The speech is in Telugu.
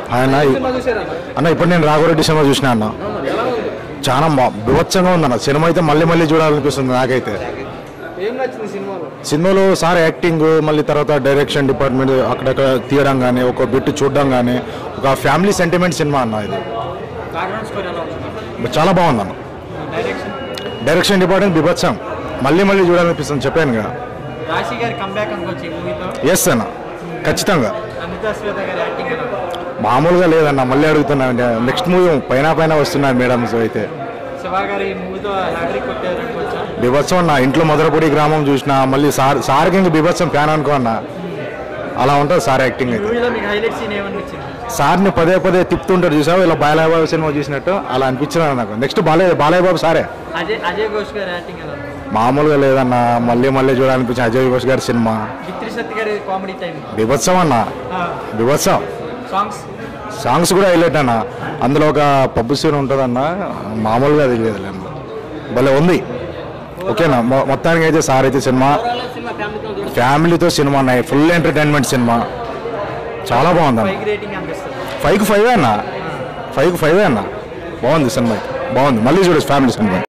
ఆయన సినిమా చూసారా అన్న ఇప్పుడు నేను రాఘవరెడ్డి సినిమా చూసిన అన్న ఎలా ఉంది చాలా బా- బీభత్సంగా ఉందన్న సినిమా అయితే మళ్ళీ మళ్ళీ చూడాలనిపిస్తుంది నాకైతే ఏం నచ్చింది సినిమాలో సినిమాలో సార్ యాక్టింగ్ మళ్ళీ తర్వాత డైరెక్షన్ డిపార్ట్మెంట్ అక్కడక్కడ తీయడం కానీ ఒక బిట్ చూడడం కానీ ఒక ఫ్యామిలీ సెంటిమెంట్ సినిమా అన్న ఇది బ్యాక్గ్రౌండ్ స్కోర్ ఎలా ఉంది చాలా బాగుంది అన్న డైరెక్షన్ డైరెక్షన్ డిపార్ట్మెంట్ బీభత్సం మళ్ళీ మళ్ళీ చూడాలనిపిస్తుంది చెప్పాను కదా రాశి గారి కంబ్యాక్ అనుకోవచ్చు ఈ మూవీతో ఎస్ అన్న ఖచ్చితంగా అమితా శ్వేత గారి యాక్టింగ్ ఎలా ఉంది? మామూలుగా లేదన్న మళ్ళీ అడుగుతున్నా నెక్స్ట్ మూవీ పైన పైన వస్తున్నాయి మేడమ్స్ అయితే శివ గారి ఈ మూవీతో హ్యాట్రిక్ కొట్టారు అనుకోవచ్చా బీభత్సం అన్న ఇంట్లో మొదలపూడి గ్రామం చూసిన మళ్ళీ సార్ సార్కి ఇంక బీభత్సం ఫ్యాన్ అనుకో అన్న అలా ఉంటుంది సార్ యాక్టింగ్ అయితే మూవీలో మీకు హైలైట్ సీన్ ఏమనిపించింది సార్ని పదే పదే తిప్పుతుంటారు చూసావు ఇలా బాలయ్య బాబు సినిమా చూసినట్టు అలా అనిపించింది నాకు నెక్స్ట్ బాలయ్య బాలయ్య బాబు సారే అజయ్ అజయ్ ఘోష్ గారి యాక్టింగ్ ఎలా ఉంది మామూలుగా లేదన్న మళ్ళీ మళ్ళీ చూడాలనిపించింది అజయ్ ఘోష్ గారి సినిమా విత్రి సత్య గారి కామెడీ టైం బీభత్సం అన్న బీభత్సం సాంగ్స్ సాంగ్స్ కూడా హైలైట్ అన్న అందులో ఒక పబ్బు సీన్ ఉంటుందన్న మామూలుగా అది లేదు భలే ఉంది ఓకేనా మొ- మొత్తానికి అయితే సార్ అయితే సినిమా సినిమా ఫ్యామిలీతో ఫ్యామిలీతో సినిమా అన్న ఫుల్ ఎంటర్టైన్మెంట్ సినిమా చాలా బాగుంది అన్న పైకి రేటింగ్ అనిపిస్తుంది ఫైవ్కి ఫైవ్ అన్న ఫైవ్కి ఫైవ్ అన్న బాగుంది సినిమా బాగుంది మళ్ళీ చూడొచ్చు ఫ్యామిలీ సినిమా